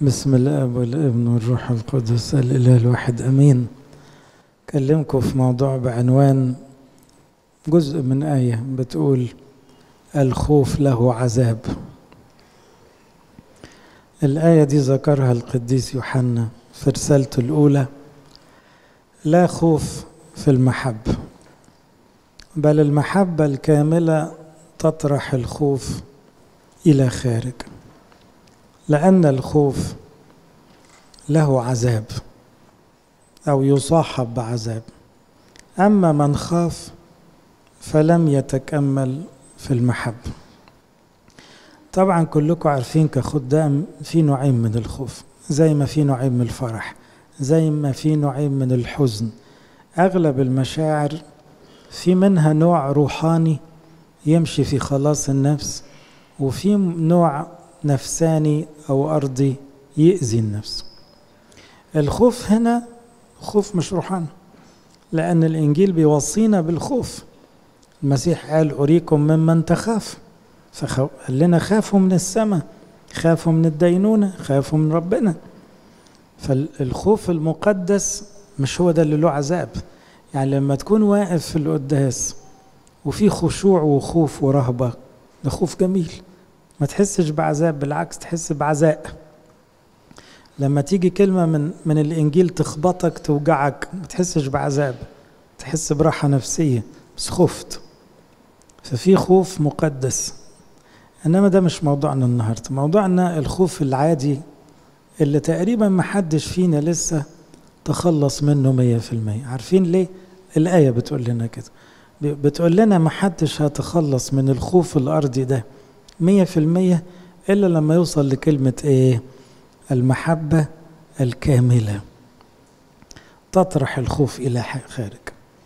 بسم الاب والابن والروح القدس الاله الواحد امين كلمكم في موضوع بعنوان جزء من ايه بتقول الخوف له عذاب الايه دي ذكرها القديس يوحنا في رسالته الاولى لا خوف في المحبه بل المحبه الكامله تطرح الخوف الى خارج لأن الخوف له عذاب أو يصاحب بعذاب أما من خاف فلم يتكمل في المحبة طبعا كلكم عارفين كخدام في نوعين من الخوف زي ما في نوعين من الفرح زي ما في نوعين من الحزن أغلب المشاعر في منها نوع روحاني يمشي في خلاص النفس وفي نوع نفساني او ارضي يأذي النفس الخوف هنا خوف مش روحاني لان الانجيل بيوصينا بالخوف المسيح قال اريكم ممن تخاف فقال لنا خافوا من السماء خافوا من الدينونه خافوا من ربنا فالخوف المقدس مش هو ده اللي له عذاب يعني لما تكون واقف في القداس وفي خشوع وخوف ورهبه ده خوف جميل ما تحسش بعذاب بالعكس تحس بعزاء لما تيجي كلمة من من الإنجيل تخبطك توجعك ما تحسش بعذاب تحس براحة نفسية بس خفت ففي خوف مقدس إنما ده مش موضوعنا النهاردة موضوعنا الخوف العادي اللي تقريبا ما حدش فينا لسه تخلص منه مية في المية عارفين ليه؟ الآية بتقول لنا كده بتقول لنا ما حدش هتخلص من الخوف الأرضي ده مية في المية إلا لما يوصل لكلمة إيه المحبة الكاملة تطرح الخوف إلى خارج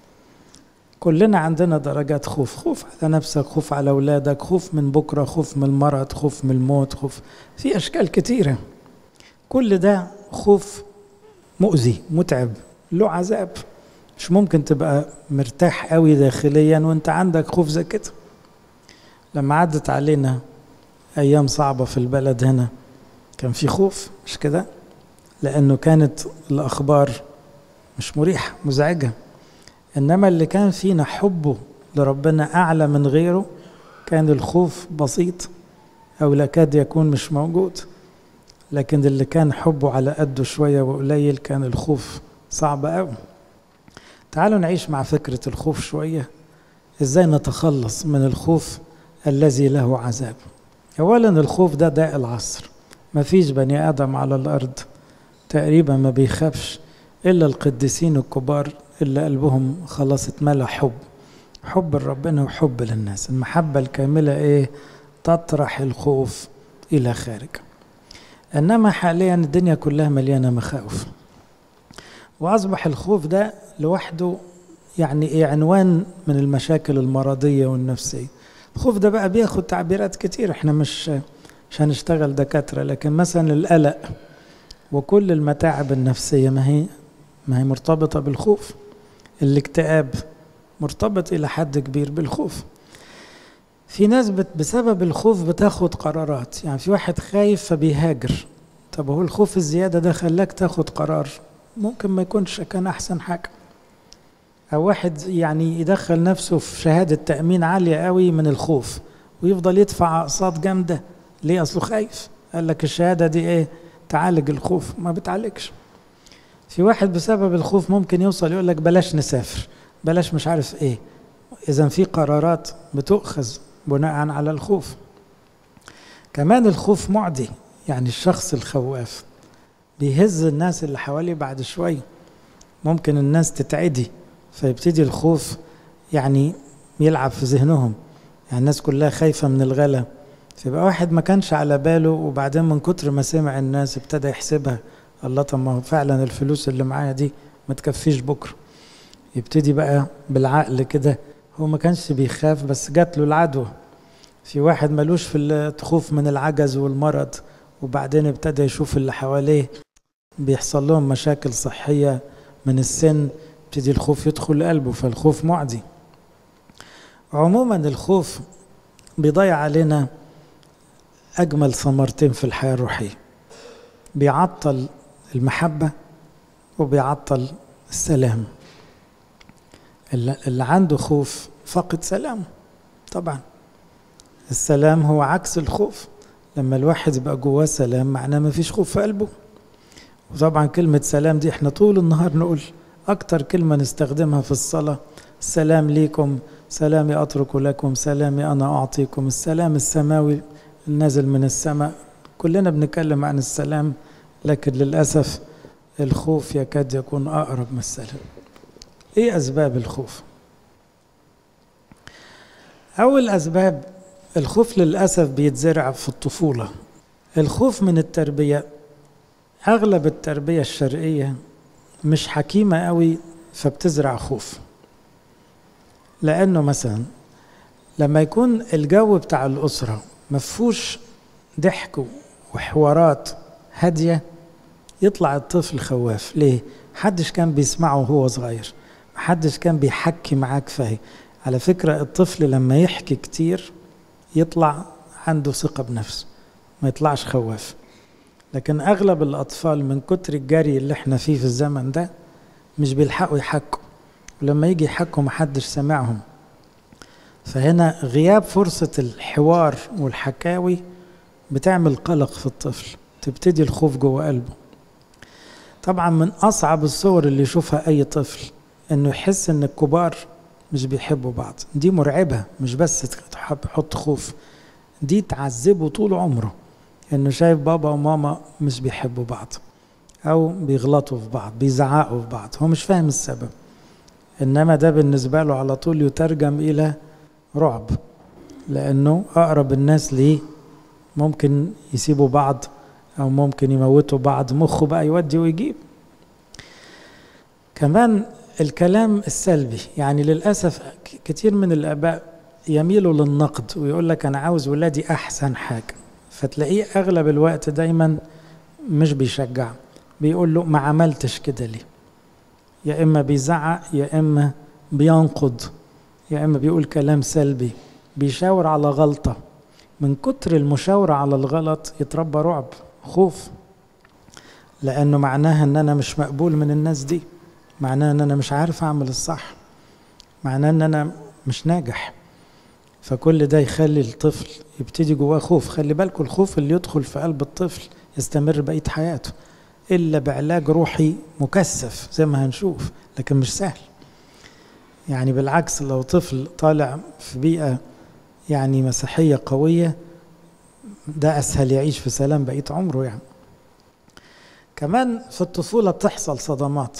كلنا عندنا درجات خوف خوف على نفسك خوف على أولادك خوف من بكرة خوف من المرض خوف من الموت خوف في أشكال كتيرة كل ده خوف مؤذي متعب له عذاب مش ممكن تبقى مرتاح قوي داخليا وانت عندك خوف زي كده لما عدت علينا ايام صعبه في البلد هنا كان في خوف مش كده لانه كانت الاخبار مش مريحه مزعجه انما اللي كان فينا حبه لربنا اعلى من غيره كان الخوف بسيط او يكاد يكون مش موجود لكن اللي كان حبه على قده شويه وقليل كان الخوف صعب قوي تعالوا نعيش مع فكره الخوف شويه ازاي نتخلص من الخوف الذي له عذاب اولا الخوف ده داء العصر ما فيش بني ادم على الارض تقريبا ما بيخافش الا القديسين الكبار اللي قلبهم خلاص اتملى حب حب لربنا وحب للناس المحبة الكاملة ايه تطرح الخوف الى خارج انما حاليا الدنيا كلها مليانة مخاوف واصبح الخوف ده لوحده يعني ايه عنوان من المشاكل المرضية والنفسية الخوف ده بقى بياخد تعبيرات كتير احنا مش مش هنشتغل دكاتره لكن مثلا القلق وكل المتاعب النفسيه ما هي ما هي مرتبطه بالخوف الاكتئاب مرتبط الى حد كبير بالخوف في ناس بسبب الخوف بتاخد قرارات يعني في واحد خايف فبيهاجر طب هو الخوف الزياده ده خلاك تاخد قرار ممكن ما يكونش كان احسن حاجه أو واحد يعني يدخل نفسه في شهادة تأمين عالية قوي من الخوف ويفضل يدفع أقساط جامدة ليه أصله خايف قال لك الشهادة دي إيه تعالج الخوف ما بتعالجش في واحد بسبب الخوف ممكن يوصل يقول لك بلاش نسافر بلاش مش عارف إيه إذا في قرارات بتؤخذ بناء على الخوف كمان الخوف معدي يعني الشخص الخواف بيهز الناس اللي حواليه بعد شوية ممكن الناس تتعدي فيبتدي الخوف يعني يلعب في ذهنهم يعني الناس كلها خايفة من الغلا فيبقى واحد ما كانش على باله وبعدين من كتر ما سمع الناس ابتدى يحسبها الله طب ما فعلا الفلوس اللي معايا دي ما تكفيش بكرة يبتدي بقى بالعقل كده هو ما كانش بيخاف بس جات له العدوى في واحد ملوش في الخوف من العجز والمرض وبعدين ابتدى يشوف اللي حواليه بيحصل لهم مشاكل صحية من السن يبتدي الخوف يدخل قلبه فالخوف معدي عموما الخوف بيضيع علينا أجمل ثمرتين في الحياة الروحية بيعطل المحبة وبيعطل السلام اللي عنده خوف فقد سلام طبعا السلام هو عكس الخوف لما الواحد يبقى جواه سلام معناه ما فيش خوف في قلبه وطبعا كلمة سلام دي احنا طول النهار نقول أكتر كلمة نستخدمها في الصلاة السلام ليكم سلامي أترك لكم سلامي أنا أعطيكم السلام السماوي النازل من السماء كلنا بنتكلم عن السلام لكن للأسف الخوف يكاد يكون أقرب من السلام إيه أسباب الخوف؟ أول أسباب الخوف للأسف بيتزرع في الطفولة الخوف من التربية أغلب التربية الشرقية مش حكيمة قوي فبتزرع خوف لأنه مثلا لما يكون الجو بتاع الأسرة مفهوش ضحك وحوارات هادية يطلع الطفل خواف ليه؟ محدش كان بيسمعه وهو صغير محدش كان بيحكي معاه كفاية على فكرة الطفل لما يحكي كتير يطلع عنده ثقة بنفسه ما يطلعش خواف لكن أغلب الأطفال من كتر الجري اللي احنا فيه في الزمن ده مش بيلحقوا يحكوا ولما يجي يحكوا محدش سامعهم فهنا غياب فرصة الحوار والحكاوي بتعمل قلق في الطفل تبتدي الخوف جوه قلبه طبعا من أصعب الصور اللي يشوفها أي طفل إنه يحس إن الكبار مش بيحبوا بعض دي مرعبة مش بس تحط خوف دي تعذبه طول عمره إنه شايف بابا وماما مش بيحبوا بعض أو بيغلطوا في بعض بيزعقوا في بعض هو مش فاهم السبب إنما ده بالنسبة له على طول يترجم إلى رعب لأنه أقرب الناس ليه ممكن يسيبوا بعض أو ممكن يموتوا بعض مخه بقى يودي ويجيب كمان الكلام السلبي يعني للأسف كتير من الآباء يميلوا للنقد ويقول لك أنا عاوز ولادي أحسن حاجة فتلاقيه أغلب الوقت دايما مش بيشجع بيقول له ما عملتش كده ليه يا إما بيزعق يا إما بينقد يا إما بيقول كلام سلبي بيشاور على غلطة من كتر المشاورة على الغلط يتربى رعب خوف لأنه معناها أن أنا مش مقبول من الناس دي معناه أن أنا مش عارف أعمل الصح معناه أن أنا مش ناجح فكل ده يخلي الطفل يبتدي جواه خوف خلي بالكم الخوف اللي يدخل في قلب الطفل يستمر بقية حياته إلا بعلاج روحي مكثف زي ما هنشوف لكن مش سهل يعني بالعكس لو طفل طالع في بيئة يعني مسيحية قوية ده أسهل يعيش في سلام بقية عمره يعني كمان في الطفولة بتحصل صدمات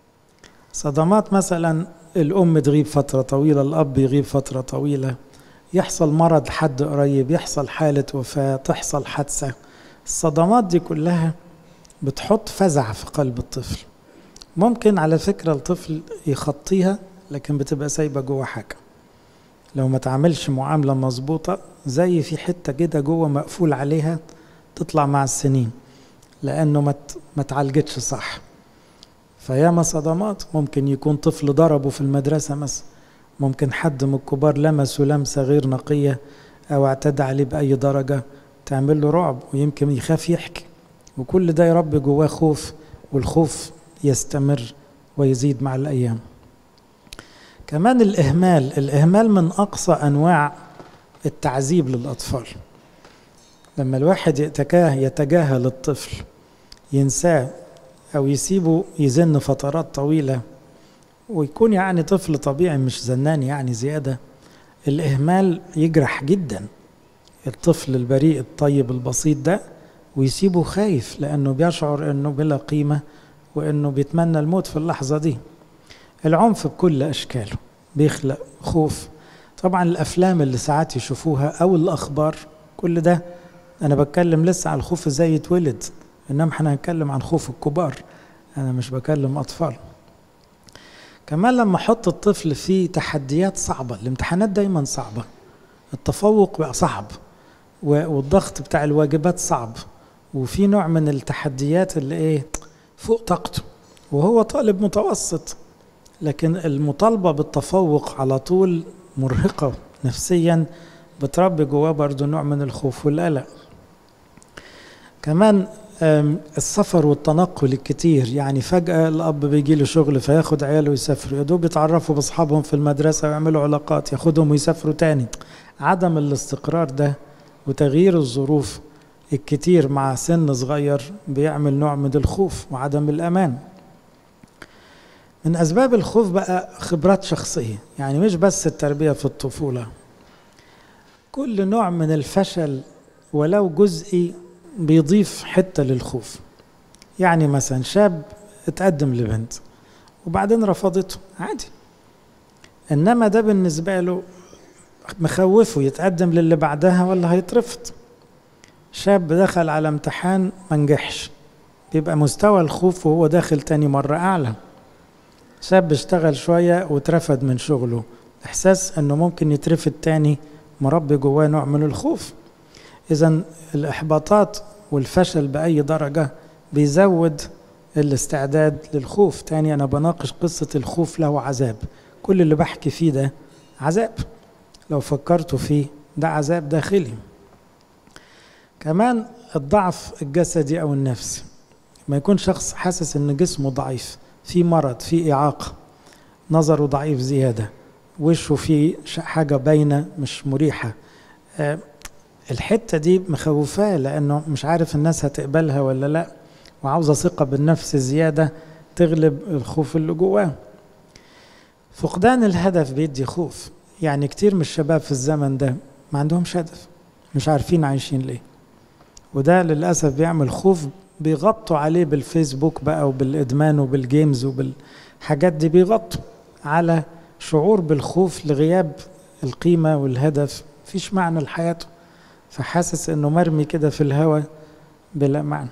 صدمات مثلا الأم تغيب فترة طويلة الأب يغيب فترة طويلة يحصل مرض حد قريب يحصل حالة وفاة تحصل حادثة الصدمات دي كلها بتحط فزع في قلب الطفل ممكن على فكرة الطفل يخطيها لكن بتبقى سايبة جوه حاجة لو ما تعملش معاملة مظبوطة زي في حتة كده جوه مقفول عليها تطلع مع السنين لأنه ما ما تعالجتش صح فياما صدمات ممكن يكون طفل ضربه في المدرسة مثلا ممكن حد من الكبار لمسه لمسة غير نقية أو اعتدى عليه بأي درجة تعمل له رعب ويمكن يخاف يحكي وكل ده يربي جواه خوف والخوف يستمر ويزيد مع الأيام كمان الإهمال الإهمال من أقصى أنواع التعذيب للأطفال لما الواحد يتجاهل الطفل ينساه أو يسيبه يزن فترات طويلة ويكون يعني طفل طبيعي مش زنان يعني زيادة الإهمال يجرح جدا الطفل البريء الطيب البسيط ده ويسيبه خايف لأنه بيشعر أنه بلا قيمة وأنه بيتمنى الموت في اللحظة دي العنف بكل أشكاله بيخلق خوف طبعا الأفلام اللي ساعات يشوفوها أو الأخبار كل ده أنا بتكلم لسه عن الخوف إزاي يتولد إنما احنا هنتكلم عن خوف الكبار أنا مش بكلم أطفال كمان لما أحط الطفل في تحديات صعبة الامتحانات دايما صعبة التفوق بقى صعب والضغط بتاع الواجبات صعب وفي نوع من التحديات اللي ايه فوق طاقته وهو طالب متوسط لكن المطالبة بالتفوق على طول مرهقة نفسيا بتربي جواه برضه نوع من الخوف والقلق كمان السفر والتنقل الكتير يعني فجأة الأب بيجي له شغل فياخد عياله ويسافروا يا دوب يتعرفوا بأصحابهم في المدرسة ويعملوا علاقات ياخدهم ويسافروا تاني عدم الاستقرار ده وتغيير الظروف الكتير مع سن صغير بيعمل نوع من الخوف وعدم الأمان من أسباب الخوف بقى خبرات شخصية يعني مش بس التربية في الطفولة كل نوع من الفشل ولو جزئي بيضيف حتة للخوف يعني مثلا شاب اتقدم لبنت وبعدين رفضته عادي انما ده بالنسبة له مخوفه يتقدم للي بعدها ولا هيترفض شاب دخل على امتحان ما نجحش بيبقى مستوى الخوف وهو داخل تاني مرة أعلى شاب اشتغل شوية واترفد من شغله إحساس إنه ممكن يترفد تاني مربي جواه نوع من الخوف إذا الإحباطات والفشل بأي درجة بيزود الاستعداد للخوف تاني أنا بناقش قصة الخوف له عذاب كل اللي بحكي فيه ده عذاب لو فكرتوا فيه ده عذاب داخلي كمان الضعف الجسدي أو النفسي ما يكون شخص حاسس ان جسمه ضعيف في مرض في إعاقة نظره ضعيف زيادة وشه فيه حاجة باينة مش مريحة أه الحتة دي مخوفاه لأنه مش عارف الناس هتقبلها ولا لأ وعاوزة ثقة بالنفس زيادة تغلب الخوف اللي جواه فقدان الهدف بيدي خوف يعني كتير من الشباب في الزمن ده ما عندهمش هدف مش عارفين عايشين ليه وده للأسف بيعمل خوف بيغطوا عليه بالفيسبوك بقى وبالإدمان وبالجيمز وبالحاجات دي بيغطوا على شعور بالخوف لغياب القيمة والهدف مفيش معنى لحياته فحاسس انه مرمي كده في الهواء بلا معنى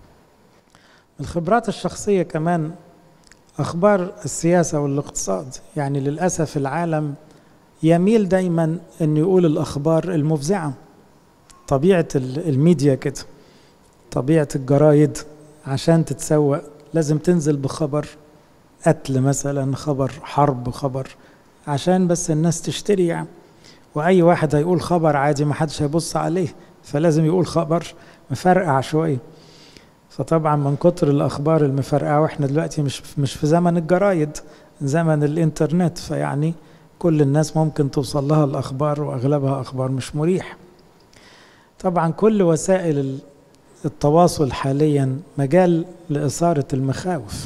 الخبرات الشخصية كمان أخبار السياسة والاقتصاد يعني للأسف العالم يميل دايما أن يقول الأخبار المفزعة طبيعة الميديا كده طبيعة الجرايد عشان تتسوق لازم تنزل بخبر قتل مثلا خبر حرب خبر عشان بس الناس تشتري يعني واي واحد هيقول خبر عادي ما حدش هيبص عليه فلازم يقول خبر مفرقع شويه فطبعا من كتر الاخبار المفرقعه واحنا دلوقتي مش مش في زمن الجرايد زمن الانترنت فيعني كل الناس ممكن توصل لها الاخبار واغلبها اخبار مش مريح طبعا كل وسائل التواصل حاليا مجال لاثاره المخاوف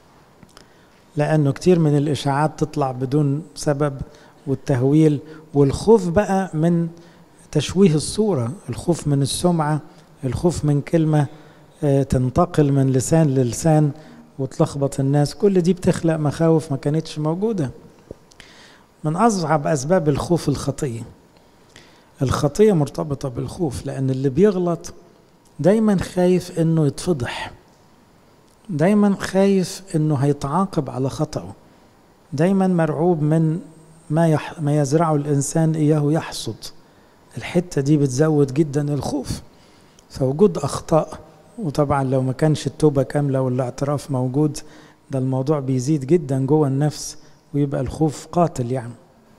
لانه كتير من الاشاعات تطلع بدون سبب والتهويل والخوف بقى من تشويه الصورة الخوف من السمعة الخوف من كلمة تنتقل من لسان للسان وتلخبط الناس كل دي بتخلق مخاوف ما كانتش موجودة من أصعب أسباب الخوف الخطية الخطية مرتبطة بالخوف لأن اللي بيغلط دايما خايف إنه يتفضح دايما خايف إنه هيتعاقب على خطأه دايما مرعوب من ما يح... ما يزرعه الانسان اياه يحصد الحته دي بتزود جدا الخوف فوجود اخطاء وطبعا لو ما كانش التوبه كامله والاعتراف موجود ده الموضوع بيزيد جدا جوه النفس ويبقى الخوف قاتل يعني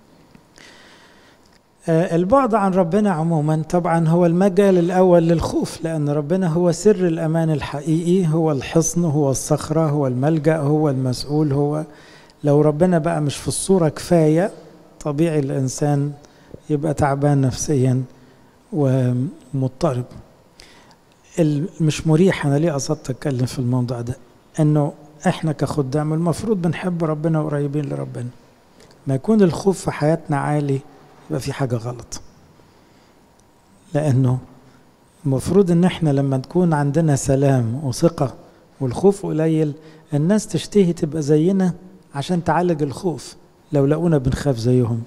آه البعد عن ربنا عموما طبعا هو المجال الاول للخوف لان ربنا هو سر الامان الحقيقي هو الحصن هو الصخره هو الملجا هو المسؤول هو لو ربنا بقى مش في الصورة كفاية طبيعي الإنسان يبقى تعبان نفسيا ومضطرب مش مريح أنا ليه قصدت أتكلم في الموضوع ده إنه إحنا كخدام المفروض بنحب ربنا وقريبين لربنا ما يكون الخوف في حياتنا عالي يبقى في حاجة غلط لأنه المفروض إن إحنا لما تكون عندنا سلام وثقة والخوف قليل الناس تشتهي تبقى زينا عشان تعالج الخوف لو لقونا بنخاف زيهم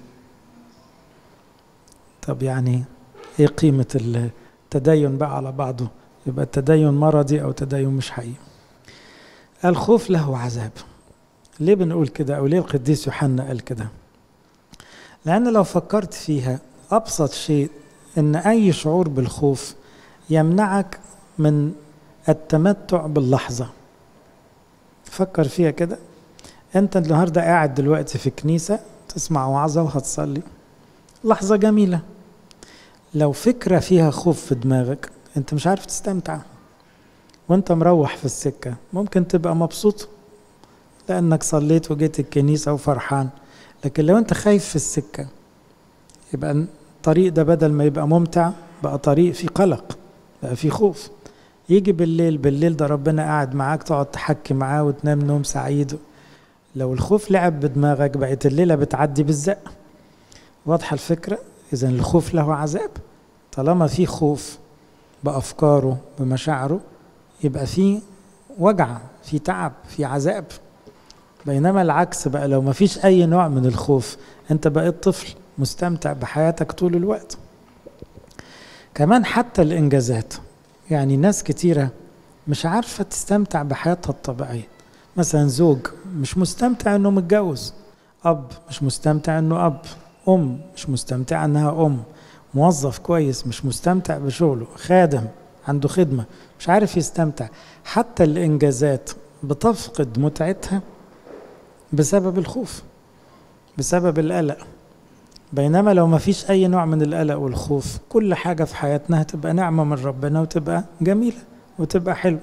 طب يعني ايه قيمة التدين بقى على بعضه يبقى التدين مرضي او تدين مش حقيقي الخوف له عذاب ليه بنقول كده او ليه القديس يوحنا قال كده لان لو فكرت فيها ابسط شيء ان اي شعور بالخوف يمنعك من التمتع باللحظة فكر فيها كده انت النهارده قاعد دلوقتي في كنيسة تسمع وعظة وهتصلي لحظة جميلة لو فكرة فيها خوف في دماغك انت مش عارف تستمتع وانت مروح في السكة ممكن تبقى مبسوط لأنك صليت وجيت الكنيسة وفرحان لكن لو انت خايف في السكة يبقى الطريق ده بدل ما يبقى ممتع بقى طريق فيه قلق بقى فيه خوف يجي بالليل بالليل ده ربنا قاعد معاك تقعد تحكي معاه وتنام نوم سعيد لو الخوف لعب بدماغك بقت الليلة بتعدي بالزق واضحة الفكرة إذا الخوف له عذاب طالما في خوف بأفكاره بمشاعره يبقى في وجع في تعب في عذاب بينما العكس بقى لو ما فيش أي نوع من الخوف أنت بقيت طفل مستمتع بحياتك طول الوقت كمان حتى الإنجازات يعني ناس كتيرة مش عارفة تستمتع بحياتها الطبيعية مثلا زوج مش مستمتع انه متجوز اب مش مستمتع انه اب ام مش مستمتعة انها ام موظف كويس مش مستمتع بشغله خادم عنده خدمة مش عارف يستمتع حتى الانجازات بتفقد متعتها بسبب الخوف بسبب القلق بينما لو ما فيش اي نوع من القلق والخوف كل حاجة في حياتنا هتبقى نعمة من ربنا وتبقى جميلة وتبقى حلوة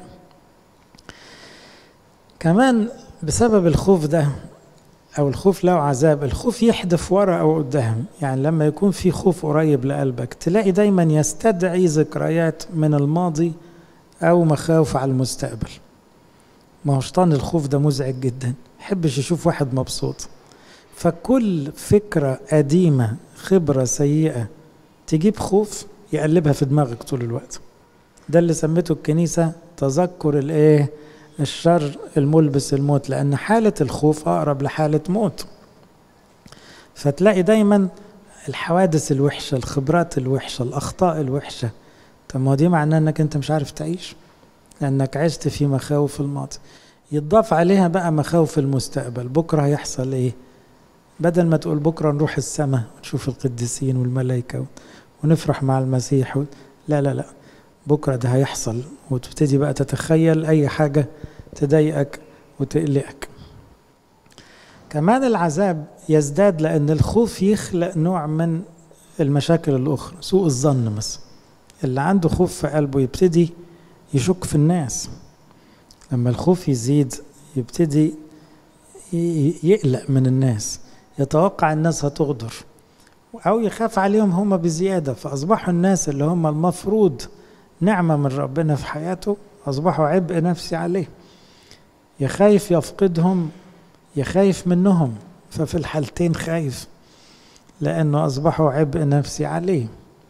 كمان بسبب الخوف ده او الخوف له عذاب الخوف يحدف ورا او قدام يعني لما يكون في خوف قريب لقلبك تلاقي دايما يستدعي ذكريات من الماضي او مخاوف على المستقبل ما هو شيطان الخوف ده مزعج جدا يحبش يشوف واحد مبسوط فكل فكرة قديمة خبرة سيئة تجيب خوف يقلبها في دماغك طول الوقت ده اللي سميته الكنيسة تذكر الايه الشر الملبس الموت لأن حالة الخوف أقرب لحالة موت فتلاقي دايما الحوادث الوحشة الخبرات الوحشة الأخطاء الوحشة طب ما دي معناه أنك أنت مش عارف تعيش لأنك عشت في مخاوف الماضي يتضاف عليها بقى مخاوف المستقبل بكرة هيحصل إيه بدل ما تقول بكرة نروح السماء ونشوف القديسين والملائكة ونفرح مع المسيح و... لا لا لا بكرة ده هيحصل وتبتدي بقى تتخيل أي حاجة تضايقك وتقلقك كمان العذاب يزداد لأن الخوف يخلق نوع من المشاكل الأخرى سوء الظن مثلا اللي عنده خوف في قلبه يبتدي يشك في الناس لما الخوف يزيد يبتدي يقلق من الناس يتوقع الناس هتغدر أو يخاف عليهم هم بزيادة فأصبحوا الناس اللي هم المفروض نعمة من ربنا في حياته أصبحوا عبء نفسي عليه يخايف يفقدهم يخايف منهم ففي الحالتين خايف لأنه أصبحوا عبء نفسي عليه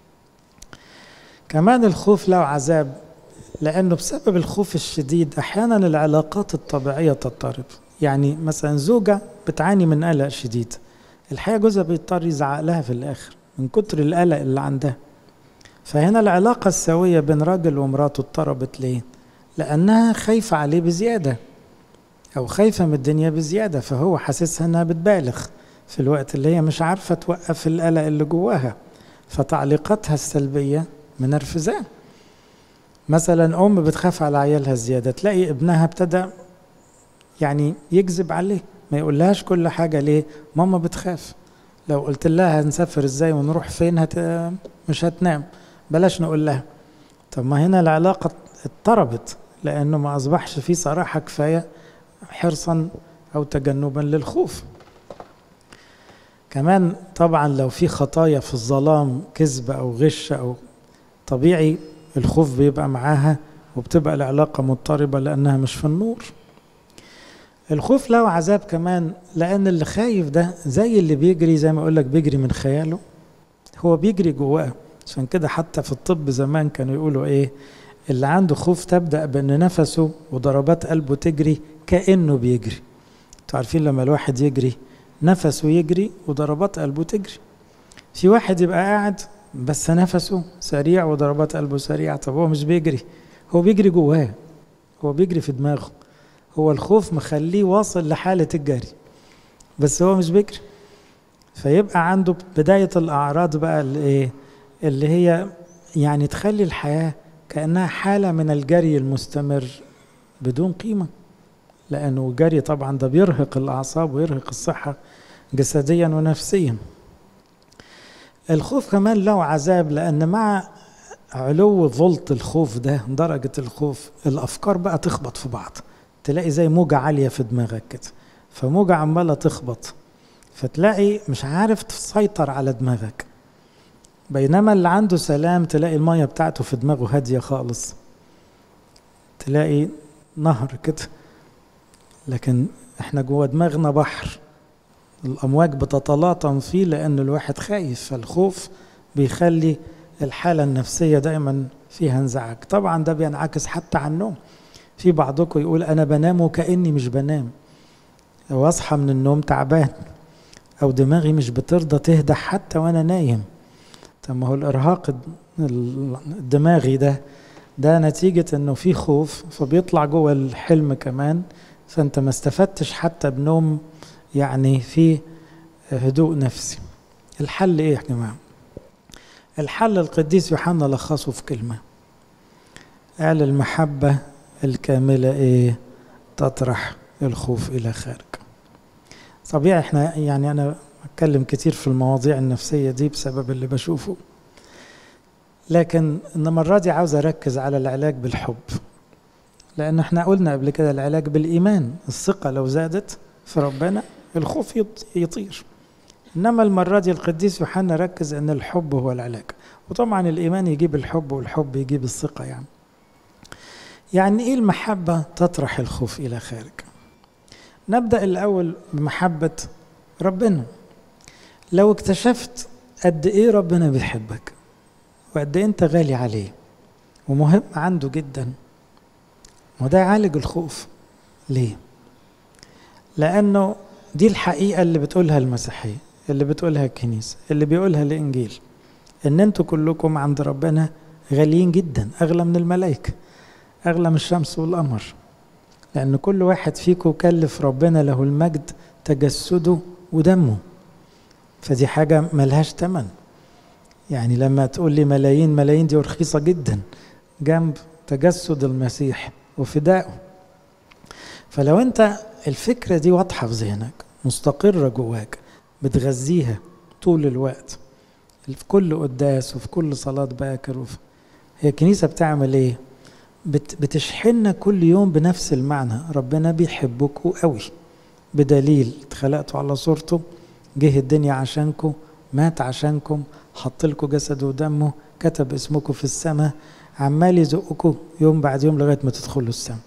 كمان الخوف له عذاب لأنه بسبب الخوف الشديد أحيانا العلاقات الطبيعية تضطرب يعني مثلا زوجة بتعاني من قلق شديد الحقيقة جوزها بيضطر يزعق لها في الآخر من كتر القلق اللي عندها فهنا العلاقة السوية بين راجل ومراته اضطربت ليه؟ لأنها خايفة عليه بزيادة أو خايفة من الدنيا بزيادة فهو حاسسها إنها بتبالغ في الوقت اللي هي مش عارفة توقف القلق اللي جواها فتعليقاتها السلبية منرفزاه مثلا أم بتخاف على عيالها زيادة تلاقي ابنها ابتدى يعني يكذب عليه ما يقولهاش كل حاجة ليه ماما بتخاف لو قلت لها هنسافر ازاي ونروح فين هت... مش هتنام بلاش نقول لها طب ما هنا العلاقة اضطربت لأنه ما أصبحش في صراحة كفاية حرصا أو تجنبا للخوف كمان طبعا لو في خطايا في الظلام كذب أو غش أو طبيعي الخوف بيبقى معاها وبتبقى العلاقة مضطربة لأنها مش في النور الخوف له عذاب كمان لأن اللي خايف ده زي اللي بيجري زي ما أقول لك بيجري من خياله هو بيجري جواه عشان كده حتى في الطب زمان كانوا يقولوا إيه اللي عنده خوف تبدأ بأن نفسه وضربات قلبه تجري كأنه بيجري انتوا عارفين لما الواحد يجري نفسه يجري وضربات قلبه تجري في واحد يبقى قاعد بس نفسه سريع وضربات قلبه سريعة طب هو مش بيجري هو بيجري جواه هو بيجري في دماغه هو الخوف مخليه واصل لحالة الجري بس هو مش بيجري فيبقى عنده بداية الأعراض بقى اللي إيه اللي هي يعني تخلي الحياة كأنها حالة من الجري المستمر بدون قيمة لأنه الجري طبعا ده بيرهق الأعصاب ويرهق الصحة جسديا ونفسيا الخوف كمان له عذاب لأن مع علو فولت الخوف ده درجة الخوف الأفكار بقى تخبط في بعض تلاقي زي موجة عالية في دماغك كده فموجة عمالة تخبط فتلاقي مش عارف تسيطر على دماغك بينما اللي عنده سلام تلاقي المية بتاعته في دماغه هادية خالص تلاقي نهر كده لكن احنا جوه دماغنا بحر الأمواج بتتلاطم فيه لأن الواحد خايف فالخوف بيخلي الحالة النفسية دايما فيها انزعاج طبعا ده بينعكس حتى على النوم في بعضكم يقول أنا بنام وكأني مش بنام أو أصحى من النوم تعبان أو دماغي مش بترضى تهدى حتى وأنا نايم طب ما هو الإرهاق الدماغي ده ده نتيجة إنه في خوف فبيطلع جوه الحلم كمان فأنت ما استفدتش حتى بنوم يعني في هدوء نفسي الحل إيه يا جماعة؟ الحل القديس يوحنا لخصه في كلمة قال المحبة الكاملة إيه؟ تطرح الخوف إلى خارج طبيعي احنا يعني أنا أتكلم كتير في المواضيع النفسية دي بسبب اللي بشوفه لكن المرة دي عاوز أركز على العلاج بالحب لأن احنا قلنا قبل كده العلاج بالإيمان الثقة لو زادت في ربنا الخوف يطير إنما المرة دي القديس يوحنا ركز أن الحب هو العلاج وطبعا الإيمان يجيب الحب والحب يجيب الثقة يعني يعني إيه المحبة تطرح الخوف إلى خارج نبدأ الأول بمحبة ربنا لو اكتشفت قد إيه ربنا بيحبك وقد إيه أنت غالي عليه ومهم عنده جدا وده يعالج الخوف ليه؟ لأنه دي الحقيقة اللي بتقولها المسيحية اللي بتقولها الكنيسة اللي بيقولها الإنجيل إن أنتوا كلكم عند ربنا غاليين جدا أغلى من الملائكة أغلى من الشمس والقمر لأن كل واحد فيكم كلف ربنا له المجد تجسده ودمه فدي حاجة ملهاش تمن يعني لما تقول لي ملايين ملايين دي رخيصة جدا جنب تجسد المسيح وفدائه فلو انت الفكرة دي واضحة في ذهنك مستقرة جواك بتغذيها طول الوقت في كل قداس وفي كل صلاة باكر وفي هي الكنيسة بتعمل ايه؟ بت بتشحننا كل يوم بنفس المعنى ربنا بيحبكوا قوي بدليل اتخلقتوا على صورته جه الدنيا عشانكم مات عشانكم حط لكم جسده ودمه كتب اسمكم في السماء عمال يزقكم يوم بعد يوم لغايه ما تدخلوا السماء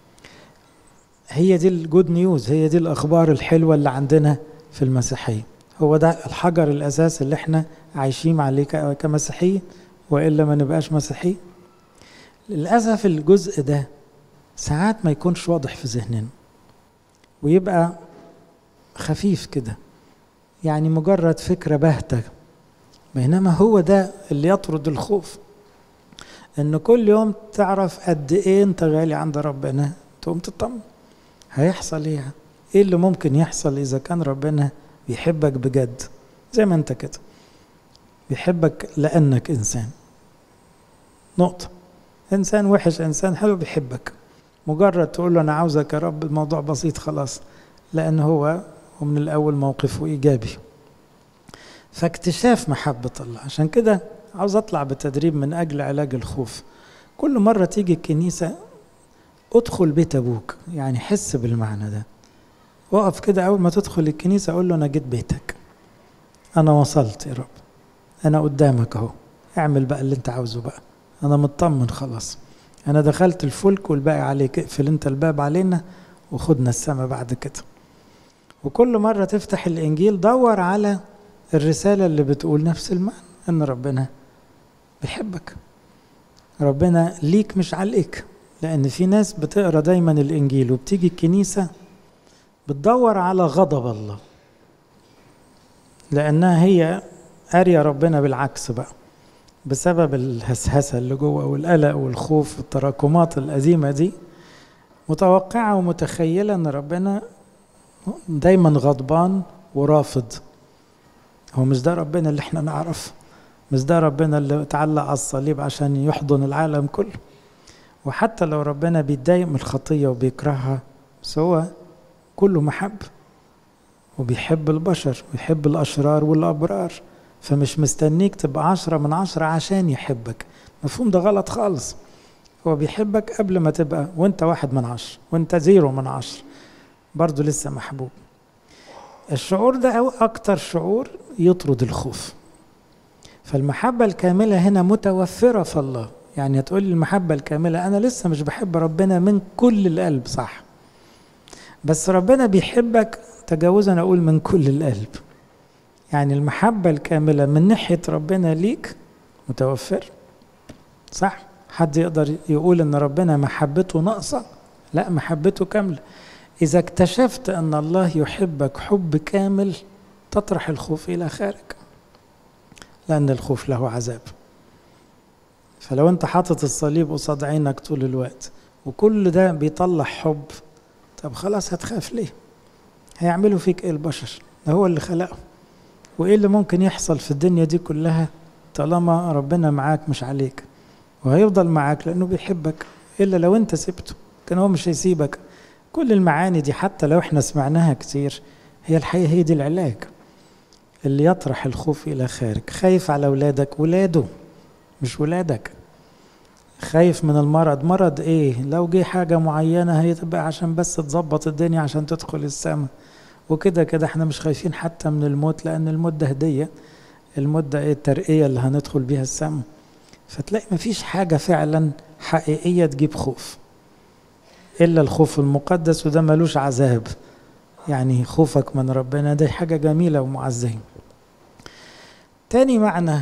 هي دي الجود نيوز هي دي الاخبار الحلوه اللي عندنا في المسيحيه هو ده الحجر الاساس اللي احنا عايشين عليه كمسيحيين والا ما نبقاش مسيحيين للاسف الجزء ده ساعات ما يكونش واضح في ذهننا ويبقى خفيف كده يعني مجرد فكره باهته بينما هو ده اللي يطرد الخوف ان كل يوم تعرف قد ايه انت غالي عند ربنا تقوم تطمن هيحصل ايه ايه اللي ممكن يحصل اذا كان ربنا بيحبك بجد زي ما انت كده بيحبك لانك انسان نقطه انسان وحش انسان حلو بيحبك مجرد تقول له انا عاوزك يا رب الموضوع بسيط خلاص لان هو ومن الاول موقفه ايجابي فاكتشاف محبه الله عشان كده عاوز اطلع بتدريب من اجل علاج الخوف كل مره تيجي الكنيسه ادخل بيت ابوك يعني حس بالمعنى ده وقف كده اول ما تدخل الكنيسه اقول له انا جيت بيتك انا وصلت يا رب انا قدامك اهو اعمل بقى اللي انت عاوزه بقى انا مطمن خلاص انا دخلت الفلك والباقي عليك اقفل انت الباب علينا وخدنا السما بعد كده وكل مرة تفتح الإنجيل دور على الرسالة اللي بتقول نفس المعنى إن ربنا بيحبك ربنا ليك مش عليك لأن في ناس بتقرا دايما الإنجيل وبتيجي الكنيسة بتدور على غضب الله لأنها هي قارية ربنا بالعكس بقى بسبب الهسهسة اللي جوه والقلق والخوف والتراكمات القديمة دي متوقعة ومتخيلة إن ربنا دايما غضبان ورافض هو مش ده ربنا اللي احنا نعرف مش ده ربنا اللي اتعلق على الصليب عشان يحضن العالم كله وحتى لو ربنا بيتضايق من الخطية وبيكرهها بس هو كله محب وبيحب البشر ويحب الأشرار والأبرار فمش مستنيك تبقى عشرة من عشرة عشان يحبك المفهوم ده غلط خالص هو بيحبك قبل ما تبقى وانت واحد من عشر وانت زيرو من عشر برضه لسه محبوب الشعور ده أو أكتر شعور يطرد الخوف فالمحبة الكاملة هنا متوفرة في الله يعني هتقول المحبة الكاملة أنا لسه مش بحب ربنا من كل القلب صح بس ربنا بيحبك تجاوزا أقول من كل القلب يعني المحبة الكاملة من ناحية ربنا ليك متوفر صح حد يقدر يقول ان ربنا محبته ناقصة لا محبته كاملة إذا اكتشفت أن الله يحبك حب كامل تطرح الخوف إلى خارج لأن الخوف له عذاب فلو أنت حاطط الصليب قصاد عينك طول الوقت وكل ده بيطلع حب طب خلاص هتخاف ليه هيعملوا فيك ايه البشر ده هو اللي خلقه وايه اللي ممكن يحصل في الدنيا دي كلها طالما ربنا معاك مش عليك وهيفضل معاك لانه بيحبك الا لو انت سبته كان هو مش هيسيبك كل المعاني دي حتى لو احنا سمعناها كتير هي الحقيقة هي دي العلاج اللي يطرح الخوف إلى خارج خايف على أولادك ولاده مش ولادك خايف من المرض مرض ايه لو جه حاجة معينة هتبقى عشان بس تظبط الدنيا عشان تدخل السماء وكده كده احنا مش خايفين حتى من الموت لأن الموت ده هدية الموت ده ايه الترقية اللي هندخل بيها السماء فتلاقي مفيش حاجة فعلا حقيقية تجيب خوف إلا الخوف المقدس وده ملوش عذاب يعني خوفك من ربنا دي حاجة جميلة ومعزية تاني معنى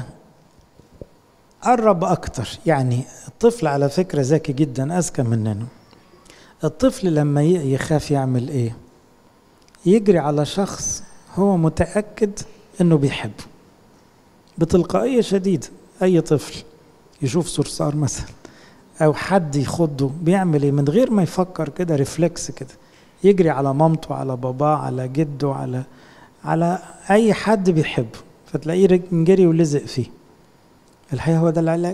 قرب أكتر يعني الطفل على فكرة ذكي جدا أذكى مننا الطفل لما يخاف يعمل إيه يجري على شخص هو متأكد إنه بيحبه بتلقائية شديدة أي طفل يشوف صرصار مثلا او حد يخضه بيعمل ايه من غير ما يفكر كده ريفلكس كده يجري على مامته على باباه على جده على على اي حد بيحبه فتلاقيه جري ولزق فيه الحقيقه هو ده العلاج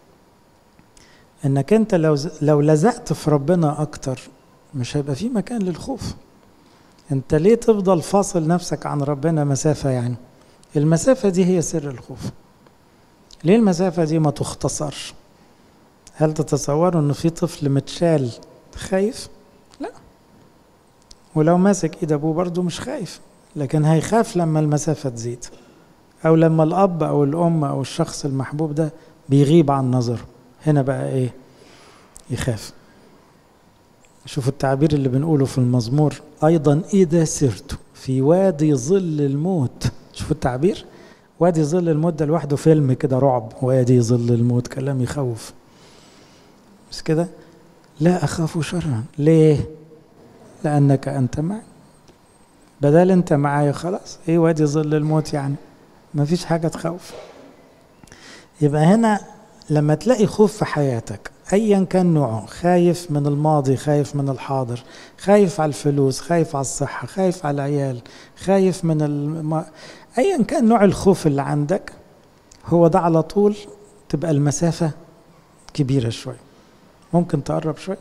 انك انت لو لو لزقت في ربنا اكتر مش هيبقى في مكان للخوف انت ليه تفضل فاصل نفسك عن ربنا مسافه يعني المسافه دي هي سر الخوف ليه المسافه دي ما تختصرش هل تتصوروا انه في طفل متشال خايف لا ولو ماسك ايد ابوه برضه مش خايف لكن هيخاف لما المسافه تزيد او لما الاب او الام او الشخص المحبوب ده بيغيب عن نظره هنا بقى ايه يخاف شوفوا التعبير اللي بنقوله في المزمور ايضا اذا سرت في وادي ظل الموت شوفوا التعبير وادي ظل الموت ده لوحده فيلم كده رعب وادي ظل الموت كلام يخوف بس كده لا أخاف شرا ليه لأنك أنت معي بدل أنت معايا خلاص إيه وادي ظل الموت يعني ما فيش حاجة تخوف يبقى هنا لما تلاقي خوف في حياتك ايا كان نوعه خايف من الماضي خايف من الحاضر خايف على الفلوس خايف على الصحة خايف على العيال خايف من الم... ايا كان نوع الخوف اللي عندك هو ده على طول تبقى المسافة كبيرة شوي ممكن تقرب شوي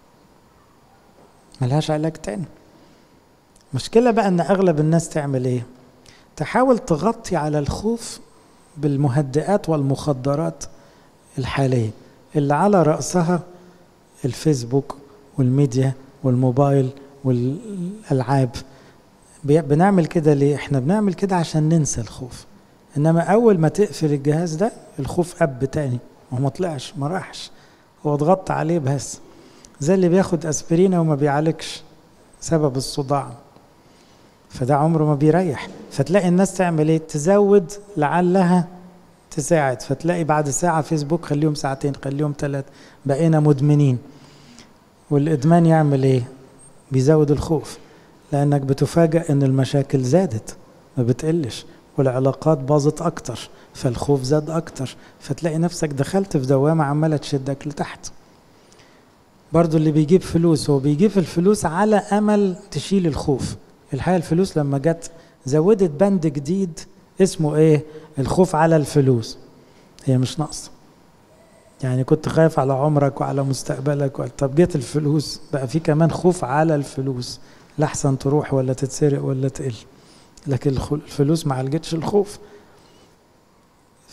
ملهاش علاج تاني مشكلة بقى ان اغلب الناس تعمل ايه تحاول تغطي على الخوف بالمهدئات والمخدرات الحالية اللي على رأسها الفيسبوك والميديا والموبايل والألعاب بنعمل كده ليه؟ احنا بنعمل كده عشان ننسى الخوف انما اول ما تقفل الجهاز ده الخوف اب تاني ما هو ما طلعش ما راحش هو اتغطى عليه بس زي اللي بياخد اسبرينة وما بيعالجش سبب الصداع فده عمره ما بيريح فتلاقي الناس تعمل ايه تزود لعلها تساعد فتلاقي بعد ساعة فيسبوك خليهم ساعتين خليهم ثلاثة بقينا مدمنين والإدمان يعمل إيه؟ بيزود الخوف لأنك بتفاجأ إن المشاكل زادت ما بتقلش والعلاقات باظت أكتر فالخوف زاد أكتر فتلاقي نفسك دخلت في دوامة عمالة تشدك لتحت برضو اللي بيجيب فلوس هو بيجيب الفلوس على أمل تشيل الخوف الحقيقة الفلوس لما جت زودت بند جديد اسمه ايه الخوف على الفلوس هي مش ناقصه يعني كنت خايف على عمرك وعلى مستقبلك طب جت الفلوس بقى في كمان خوف على الفلوس لحسن تروح ولا تتسرق ولا تقل لكن الفلوس ما عالجتش الخوف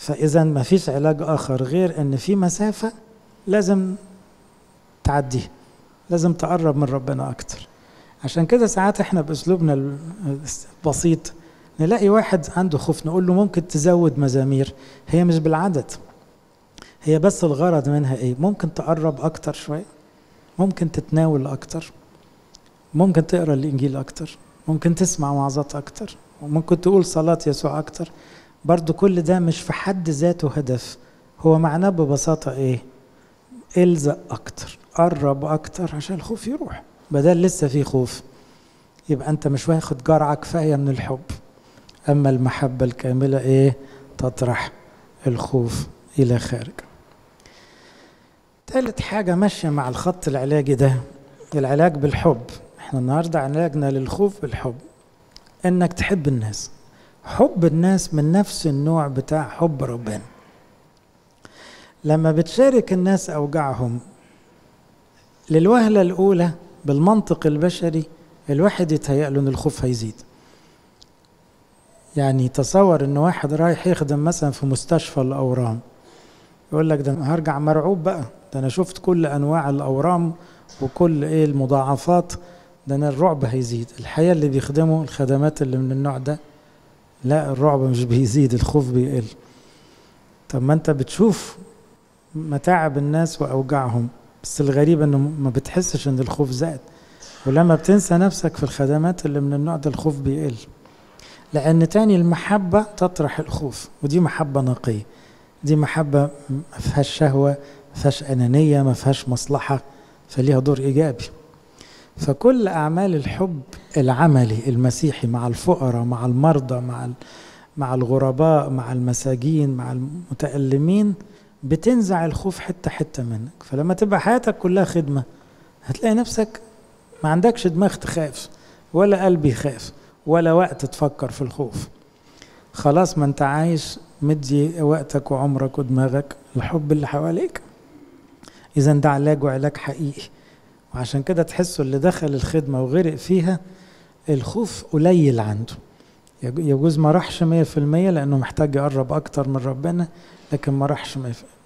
فاذا ما فيش علاج اخر غير ان في مسافه لازم تعديها لازم تقرب من ربنا اكتر عشان كده ساعات احنا باسلوبنا البسيط نلاقي واحد عنده خوف نقول له ممكن تزود مزامير هي مش بالعدد هي بس الغرض منها ايه ممكن تقرب اكتر شويه ممكن تتناول اكتر ممكن تقرا الانجيل اكتر ممكن تسمع وعظات اكتر وممكن تقول صلاه يسوع اكتر برضو كل ده مش في حد ذاته هدف هو معناه ببساطه ايه الزق اكتر قرب اكتر عشان الخوف يروح بدل لسه في خوف يبقى انت مش واخد جرعه كفايه من الحب اما المحبه الكامله ايه تطرح الخوف الى خارج ثالث حاجة ماشية مع الخط العلاجي ده العلاج بالحب احنا النهاردة علاجنا للخوف بالحب انك تحب الناس حب الناس من نفس النوع بتاع حب ربنا لما بتشارك الناس اوجاعهم للوهلة الاولى بالمنطق البشري الواحد يتهيأ له ان الخوف هيزيد يعني تصور ان واحد رايح يخدم مثلا في مستشفى الاورام يقول لك ده هرجع مرعوب بقى ده انا شفت كل انواع الاورام وكل ايه المضاعفات ده انا الرعب هيزيد الحقيقه اللي بيخدموا الخدمات اللي من النوع ده لا الرعب مش بيزيد الخوف بيقل طب ما انت بتشوف متاعب الناس واوجاعهم بس الغريب انه ما بتحسش ان الخوف زاد ولما بتنسى نفسك في الخدمات اللي من النوع ده الخوف بيقل لان تاني المحبه تطرح الخوف ودي محبه نقيه دي محبه ما فيهاش شهوه ما فيهاش انانيه ما فيهاش مصلحه فليها دور ايجابي فكل اعمال الحب العملي المسيحي مع الفقراء مع المرضى مع مع الغرباء مع المساجين مع المتألمين بتنزع الخوف حته حته منك فلما تبقى حياتك كلها خدمه هتلاقي نفسك ما عندكش دماغ تخاف ولا قلب يخاف ولا وقت تفكر في الخوف خلاص ما انت عايش مدي وقتك وعمرك ودماغك الحب اللي حواليك اذا ده علاج وعلاج حقيقي وعشان كده تحسوا اللي دخل الخدمه وغرق فيها الخوف قليل عنده يجوز ما راحش 100% لانه محتاج يقرب اكتر من ربنا لكن ما راحش 100%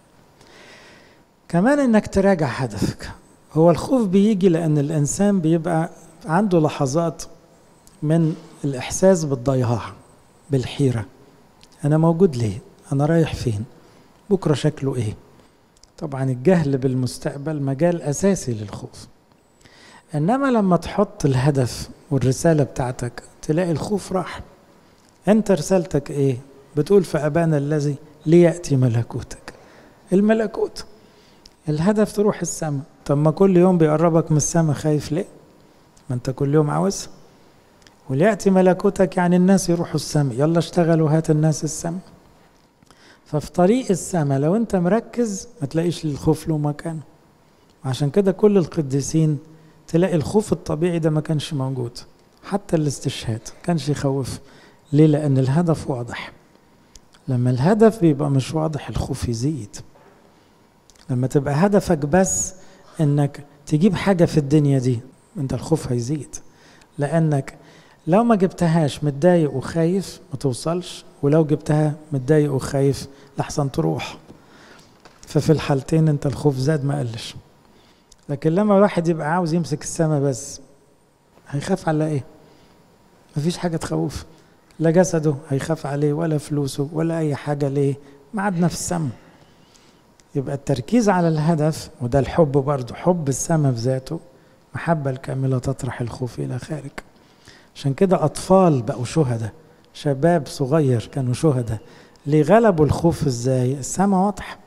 كمان انك تراجع هدفك هو الخوف بيجي لان الانسان بيبقى عنده لحظات من الاحساس بالضياع بالحيره انا موجود ليه انا رايح فين بكره شكله ايه طبعا الجهل بالمستقبل مجال اساسي للخوف انما لما تحط الهدف والرساله بتاعتك تلاقي الخوف راح انت رسالتك ايه بتقول في ابانا الذي لياتي ملكوتك الملكوت الهدف تروح السماء طب ما كل يوم بيقربك من السماء خايف ليه ما انت كل يوم عاوزها وليأتي ملكوتك يعني الناس يروحوا السماء يلا اشتغلوا هات الناس السماء ففي طريق السماء لو انت مركز ما تلاقيش الخوف له مكان عشان كده كل القديسين تلاقي الخوف الطبيعي ده ما كانش موجود حتى الاستشهاد كانش يخوف ليه لان الهدف واضح لما الهدف بيبقى مش واضح الخوف يزيد لما تبقى هدفك بس انك تجيب حاجه في الدنيا دي انت الخوف هيزيد لانك لو ما جبتهاش متضايق وخايف ما توصلش ولو جبتها متضايق وخايف لحسن تروح ففي الحالتين انت الخوف زاد ما قلش لكن لما الواحد يبقى عاوز يمسك السما بس هيخاف على ايه مفيش حاجة تخوف لا جسده هيخاف عليه ولا فلوسه ولا اي حاجة ليه معدنا في السما يبقى التركيز على الهدف وده الحب برضه حب السما في ذاته محبة الكاملة تطرح الخوف إلى خارج عشان كده أطفال بقوا شهداء شباب صغير كانوا شهداء ليه غلبوا الخوف ازاي السما واضحة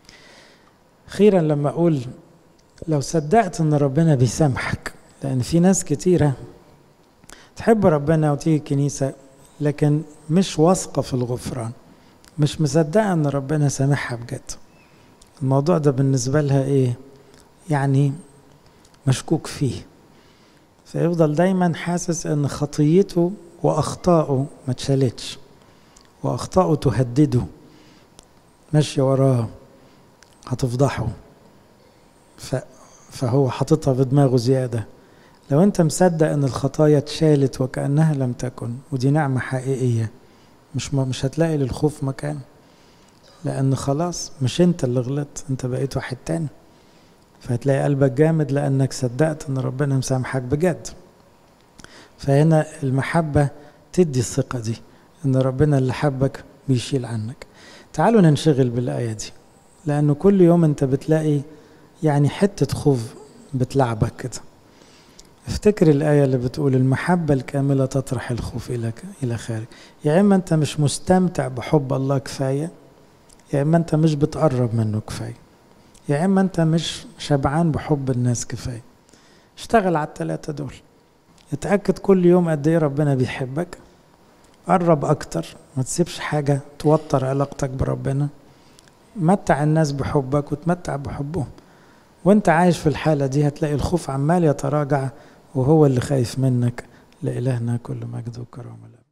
أخيرا لما أقول لو صدقت إن ربنا بيسامحك لأن في ناس كتيرة تحب ربنا وتيجي الكنيسة لكن مش واثقة في الغفران مش مصدقة إن ربنا سامحها بجد الموضوع ده بالنسبة لها إيه يعني مشكوك فيه فيفضل دايما حاسس ان خطيته واخطائه ما اتشالتش واخطائه تهدده ماشيه وراه هتفضحه ف... فهو حاططها في دماغه زياده لو انت مصدق ان الخطايا اتشالت وكانها لم تكن ودي نعمه حقيقيه مش م... مش هتلاقي للخوف مكان لأن خلاص مش أنت اللي غلطت أنت بقيت واحد تاني فهتلاقي قلبك جامد لأنك صدقت أن ربنا مسامحك بجد فهنا المحبة تدي الثقة دي أن ربنا اللي حبك بيشيل عنك تعالوا ننشغل بالآية دي لأنه كل يوم أنت بتلاقي يعني حتة خوف بتلعبك كده افتكر الآية اللي بتقول المحبة الكاملة تطرح الخوف إلى إلى خارج يا إما أنت مش مستمتع بحب الله كفاية يا إما أنت مش بتقرب منه كفاية يا إما أنت مش شبعان بحب الناس كفاية اشتغل على الثلاثة دول اتأكد كل يوم قد إيه ربنا بيحبك قرب أكتر ما تسيبش حاجة توتر علاقتك بربنا متع الناس بحبك وتمتع بحبهم وانت عايش في الحالة دي هتلاقي الخوف عمال يتراجع وهو اللي خايف منك لإلهنا كل مجد وكرامة